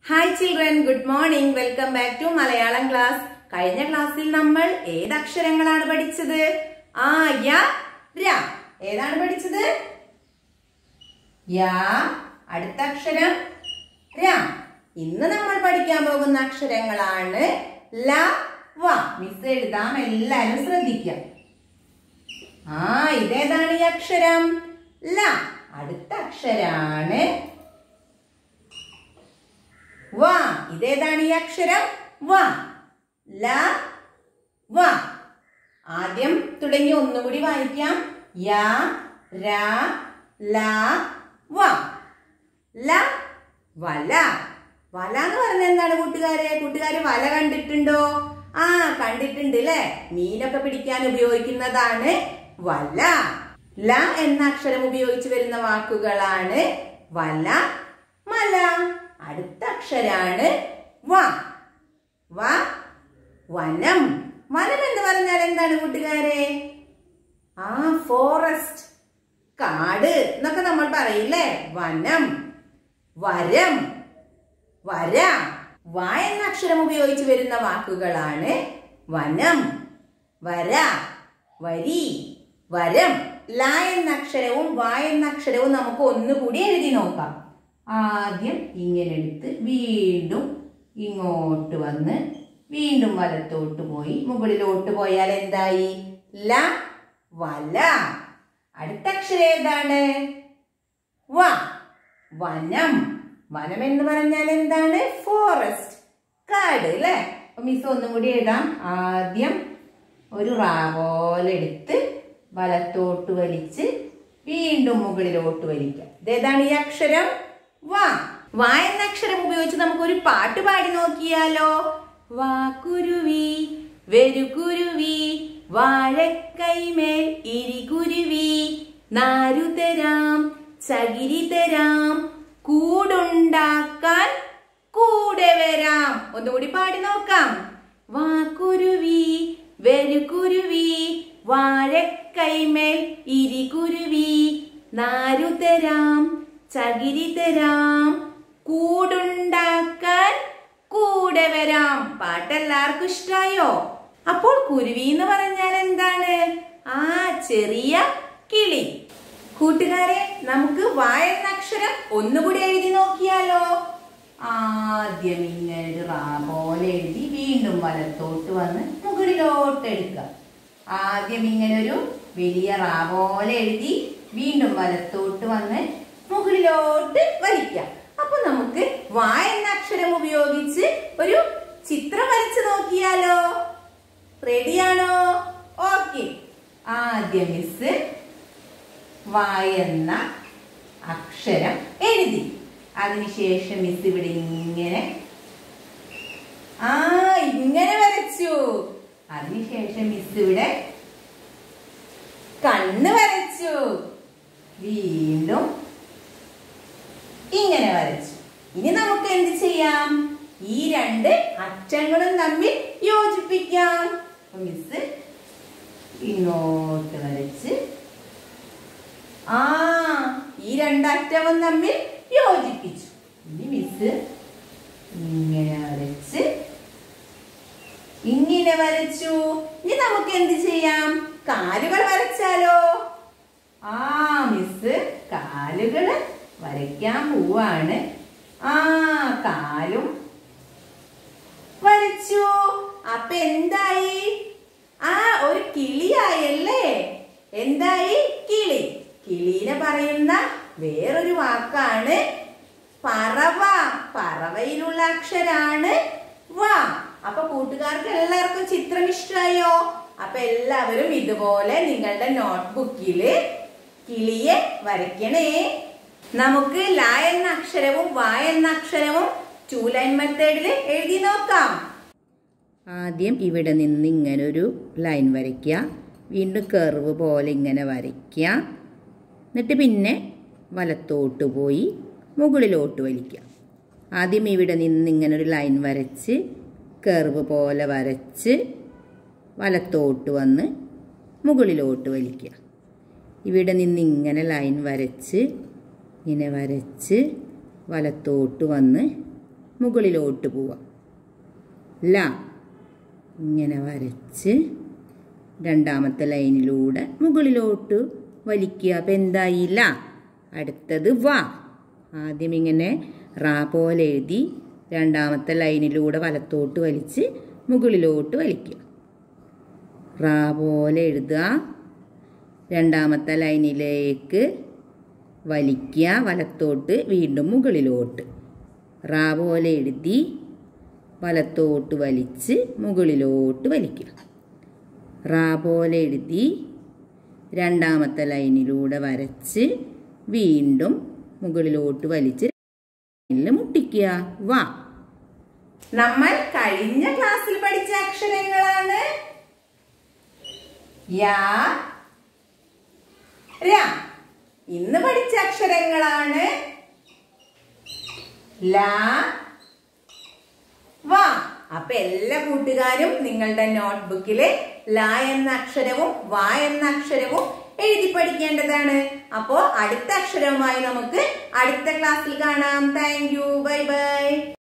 hi children good morning welcome back to Malayalam class കഴിഞ്ഞ ക്ലാസ്സിൽ നമ്മൾ ഏത് അക്ഷരങ്ങളാണ് പഠിച്ചത് ആ യ ര ഏതാണ് പഠിച്ചത് യാ അടുത്ത അക്ഷരം ര ഇന്ന് നമ്മൾ പഠിക്കാൻ പോകുന്ന അക്ഷരങ്ങളാണ് ല വ മിസ് എഴുതാം എല്ലാരും ശ്രദ്ധിക്കാം ആ ഇതേതാണ് ഈ അക്ഷരം ല അടുത്ത അക്ഷരാണ് വ ഇതേതാണ് ഈ അക്ഷരം വ ല വ ആദ്യം തുടങ്ങി ഒന്നുകൂടി വായിക്കാം യ ര ല വ ല വല വല എന്ന് പറഞ്ഞ എന്താണ് കൂട്ടുകാരെ കൂട്ടുകാര് വല കണ്ടിട്ടുണ്ടോ ആ കണ്ടിട്ടുണ്ട് അല്ലെ മീനൊക്കെ പിടിക്കാൻ ഉപയോഗിക്കുന്നതാണ് വല ല എന്ന അക്ഷരം ഉപയോഗിച്ച് വരുന്ന വാക്കുകളാണ് വല മല അടുത്ത അക്ഷരാണ് വ വ വനം വനം എന്ന് പറഞ്ഞാൽ എന്താണ് കൂട്ടുകാരെ ആ ഫോറസ്റ്റ് കാട് എന്നൊക്കെ നമ്മൾ പറയില്ലേ വനം വരം വര വ എന്ന അക്ഷരം ഉപയോഗിച്ച് വരുന്ന വാക്കുകളാണ് വനം വര വരി വരം ല എന്ന അക്ഷരവും വ എന്ന അക്ഷരവും നമുക്ക് ഒന്നുകൂടി എഴുതി നോക്കാം ആദ്യം ഇങ്ങനെ എടുത്ത് വീണ്ടും ഇങ്ങോട്ട് വന്ന് വീണ്ടും വലത്തോട്ട് പോയി മുകളിലോട്ട് പോയാൽ എന്തായി ല വല അടുത്ത അക്ഷരം ഏതാണ് വ വനം വനം എന്ന് പറഞ്ഞാൽ എന്താണ് ഫോറസ്റ്റ് കാട് അല്ലേ അപ്പൊ മിസ് ഒന്നും കൂടി എഴുതാം ആദ്യം ഒരു റാ പോലെ എടുത്ത് വലത്തോട്ട് വലിച്ച് വീണ്ടും മുകളിലോട്ട് വലിക്കാം ഇതേതാണ് ഈ അക്ഷരം വാ വാ എന്ന അക്ഷരം ഉപയോഗിച്ച് നമുക്ക് ഒരു പാട്ട് പാടി നോക്കിയാലോ വാ കുരുവി വെരുകുരുവി വാഴക്കൈമേൽ ഇരികുരുവി നാരുതരാം ചകിരി തരാം കൂടുണ്ടാക്കാൻ കൂടെ വരാം ഒന്നുകൂടി പാടി നോക്കാം വാക്കുരുവി വെരുകുരുവി വാഴക്കൈമേൽ ഇരികുരുവി നാരുതരാം ചകിരി തരാം കൂടുണ്ടാക്കാൻ കൂടെ വരാം പാട്ട് എല്ലാവർക്കും ഇഷ്ടായോ അപ്പോൾ കുരുവി എന്ന് പറഞ്ഞാൽ എന്താണ് ആ ചെറിയ കിളി കൂട്ടുകാരെ നമുക്ക് വാ എന്ന അക്ഷരം ഒന്നുകൂടി എഴുതി നോക്കിയാലോ ആദ്യം ഇങ്ങനെ ഒരു റാ പോലെ എഴുതി വീണ്ടും വലത്തോട്ട് വന്ന് മുകളിലോട്ട് എടുക്കുക ആദ്യം ഇങ്ങനെ ഒരു വലിയ റാ പോലെ എഴുതി വീണ്ടും വലത്തോട്ട് വന്ന് മുകളിലോട്ട് വലിക്കാം അപ്പൊ നമുക്ക് വാ എന്ന അക്ഷരം ഉപയോഗിച്ച് ഒരു ചിത്രം വരച്ചു നോക്കിയാലോ റെഡിയാണോ ഓക്കെ ആദ്യം മിസ് വാ എന്ന അക്ഷരം എഴുതി അതിനുശേഷം മിസ് ഇവിടെ ഇങ്ങനെ ആ ഇങ്ങനെ വരച്ചു അതിനുശേഷം മിസ് ഇവിടെ കണ്ണ് വരച്ചു വീണ്ടും ഇങ്ങനെ വരച്ചു ഇനി നമുക്ക് എന്ത് ചെയ്യാം ഈ രണ്ട് അക്ഷരങ്ങളും തമ്മിൽ യോജിപ്പിക്കാം അപ്പൊ മിസ് ഇങ്ങോട്ട് വരച്ച് ആ ഈ രണ്ടറ്റവും തമ്മിൽ യോജിപ്പിച്ചു ഇനി മിസ് ഇങ്ങനെ വരച്ച് ഇങ്ങനെ വരച്ചു ഇനി നമുക്ക് എന്ത് ചെയ്യാം കാലുകൾ വരച്ചാലോ ആ മിസ് കാലുകൾ വരയ്ക്കാൻ പോവാണ് ആ കാലും വരച്ചു അപ്പൊ എന്തായി ആ ഒരു കിളിയായല്ലേ എന്തായി കിളി കിളീനെ പറയുന്ന വേറൊരു വാക്കാണ് പറവ പറവയിലുള്ള അക്ഷരാണ് വാ അപ്പൊ കൂട്ടുകാർക്ക് എല്ലാവർക്കും ചിത്രം ഇഷ്ടമായോ അപ്പൊ എല്ലാവരും ഇതുപോലെ നിങ്ങളുടെ നോട്ട്ബുക്കില് കിളിയെ വരയ്ക്കണേ നമുക്ക് ല എന്ന അക്ഷരവും വ എന്ന അക്ഷരവും ടു ലൈൻ മെത്തേഡിൽ എഴുതി നോക്കാം ആദ്യം ഇവിടെ നിന്ന് ഇങ്ങനെ ഒരു ലൈൻ വരയ്ക്കുക വീണ്ടും കർവ് പോലെ ഇങ്ങനെ വരയ്ക്കുക എന്നിട്ട് പിന്നെ വലത്തോട്ട് പോയി മുകളിലോട്ട് വലിക്കുക ആദ്യം ഇവിടെ നിന്ന് ഇങ്ങനെ ഒരു ലൈൻ വരച്ച് കർവ് പോലെ വരച്ച് വലത്തോട്ട് വന്ന് മുകളിലോട്ട് വലിക്കുക ഇവിടെ നിന്ന് ഇങ്ങനെ ലൈൻ വരച്ച് ഇങ്ങനെ വരച്ച് വലത്തോട്ട് വന്ന് മുകളിലോട്ട് പോവാം ല ഇങ്ങനെ വരച്ച് രണ്ടാമത്തെ ലൈനിലൂടെ മുകളിലോട്ട് വലിക്കുക അപ്പം എന്തായി ല അടുത്തത് വ ആദ്യം ഇങ്ങനെ റാ പോലെ എഴുതി രണ്ടാമത്തെ ലൈനിലൂടെ വലത്തോട്ട് വലിച്ച് മുകളിലോട്ട് വലിക്കുക റാ പോലെ എഴുതുക രണ്ടാമത്തെ ലൈനിലേക്ക് വലിക്കുക വലത്തോട്ട് വീണ്ടും മുകളിലോട്ട് റാ പോലെ എഴുതി വലത്തോട്ട് വലിച്ച് മുകളിലോട്ട് വലിക്കുക റാ പോലെ എഴുതി രണ്ടാമത്തെ ലൈനിലൂടെ വരച്ച് വീണ്ടും മുകളിലോട്ട് വലിച്ച് ലൈനിൽ മുട്ടിക്കുക വാ നമ്മൾ കഴിഞ്ഞ ക്ലാസ്സിൽ പഠിച്ച അക്ഷരങ്ങളാണ് യാ ര ഇന്ന് പഠിച്ച അക്ഷരങ്ങളാണ് ല വ അപ്പൊ എല്ലാ കൂട്ടുകാരും നിങ്ങളുടെ നോട്ട്ബുക്കില് ല എന്ന അക്ഷരവും വ എന്ന അക്ഷരവും എഴുതി പഠിക്കേണ്ടതാണ് അപ്പോ അടുത്ത അക്ഷരവുമായി നമുക്ക് അടുത്ത ക്ലാസ്സിൽ കാണാം താങ്ക് യു ബൈ ബൈ